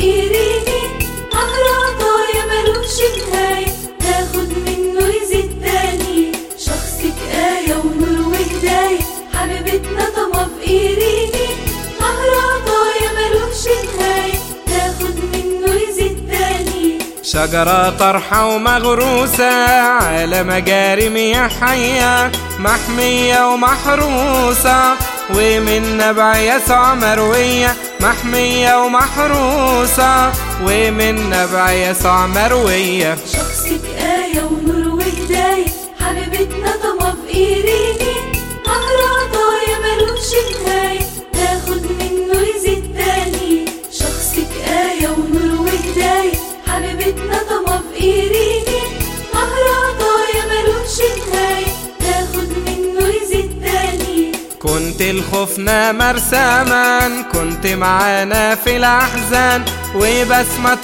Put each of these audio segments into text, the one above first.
إيريني قهر عطايا ملوش نهاية تاخد منه يزيد تاني شخصك آية ونور وهداية حبيبتنا طمع في إيريني قهر عطايا ملوش نهاية تاخد منه يزيد تاني شجرة طرحة ومغروسة على مجاري مياه حية محمية ومحروسة ومن نبع يسوع مروية محمية ومحروسة ومن نبع يسوع مروية شخصك آية ونور وهداية حبيبتنا طمع في إيريني قهر عطايا ملوش نهاية تاخد منه يزيد تاني شخصك آية ونور وهداية حبيبتنا طمع في إيريني قهر عطايا ملوش نهاية تاخد منه يزيد تاني كنت الخوفنا مرساما كنت معانا في الأحزان وبسمة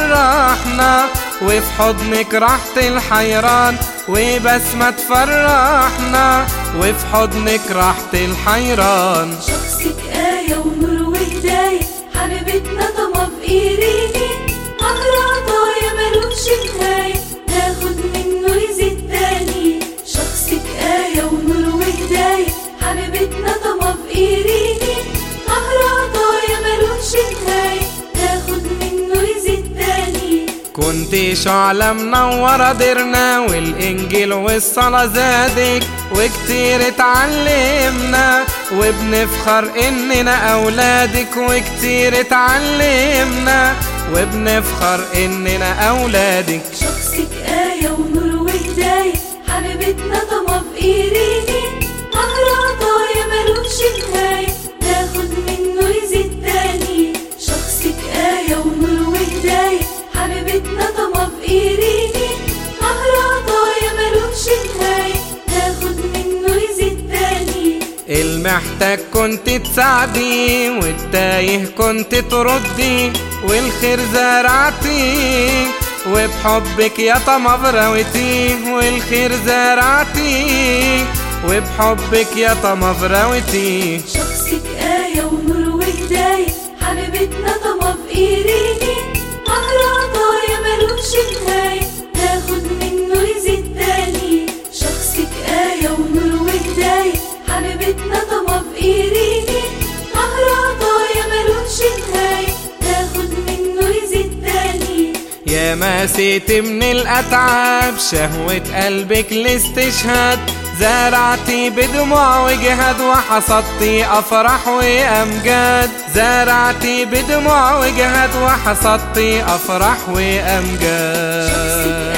تفرحنا وفي حضنك راحة الحيران وبسمة تفرحنا وفي حضنك راحة الحيران شخصك آية ونور وهداية حبيبتنا طمع في إيريني قهر عطايا ملوش نهاية تاخد منه يزيد تاني شخصك آية ونور وهداية حبيبتنا طمع في إيريني قهر عطايا ملوش نهاية تاخد منه يزيد تاني كنت شعلة منورة درنا والإنجيل والصلاة زادك وكتير اتعلمنا وبنفخر إننا أولادك وكتير اتعلمنا وبنفخر إننا أولادك شخصك آية ونور وهداية حبيبتنا طمع في إيريني قهر عطايا ملوش نهاية تاخد منه يزيد تاني شخصك آية ونور وهداية حبيبتنا طمع في إيريني قهر عطايا ملوش نهاية تاخد منه يزيد تاني المحتاج كنت تساعدي والتايه كنت تردي والخير زرعتي وبحبك يا طمع فراوتي والخير زرعتي وبحبك يا طمع فراوتي شخصك آية ونور وهداية حبيبتنا طمع في إيريني قهر عطايا ملوش نهاية تاخد منه يزيد تاني شخصك آية ونور وهداية حبيبتنا طمع في إيريني قهر عطايا ملوش نهاية تاخد منه يزيد تاني يا ماسيت من الأتعاب شهوة قلبك لاستشهاد زرعتي بدموع وجهد وحصدتي أفراح وأمجاد زرعتي بدموع وجهد وحصدتي أفراح شخصك وأمجاد